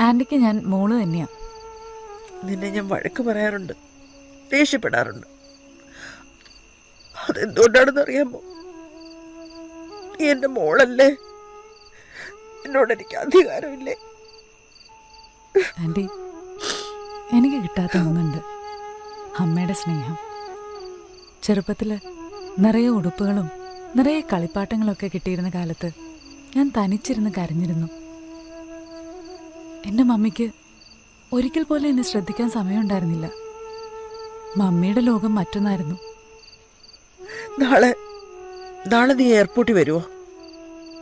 ആന്റിക്ക് ഞാൻ മോള് തന്നെയാ നിന്നെ ഞാൻ വഴക്ക് പറയാറുണ്ട് ദേഷ്യപ്പെടാറുണ്ട് അതെന്തുകൊണ്ടാണെന്ന് അറിയാമോ നീ എന്റെ മോളല്ലേ എന്നോട് എനിക്ക് അധികാരമില്ലേ ആന്റി എനിക്ക് കിട്ടാത്ത ഒന്നുണ്ട് അമ്മയുടെ സ്നേഹം ചെറുപ്പത്തിൽ നിറയെ ഉടുപ്പുകളും നിറയെ കളിപ്പാട്ടങ്ങളൊക്കെ കിട്ടിയിരുന്ന കാലത്ത് ഞാൻ തനിച്ചിരുന്ന് കരഞ്ഞിരുന്നു എൻ്റെ മമ്മിക്ക് ഒരിക്കൽ പോലും എന്നെ ശ്രദ്ധിക്കാൻ സമയമുണ്ടായിരുന്നില്ല മമ്മിയുടെ ലോകം മറ്റൊന്നായിരുന്നു നാളെ നാളെ നീ എയർപോർട്ടിൽ വരുമോ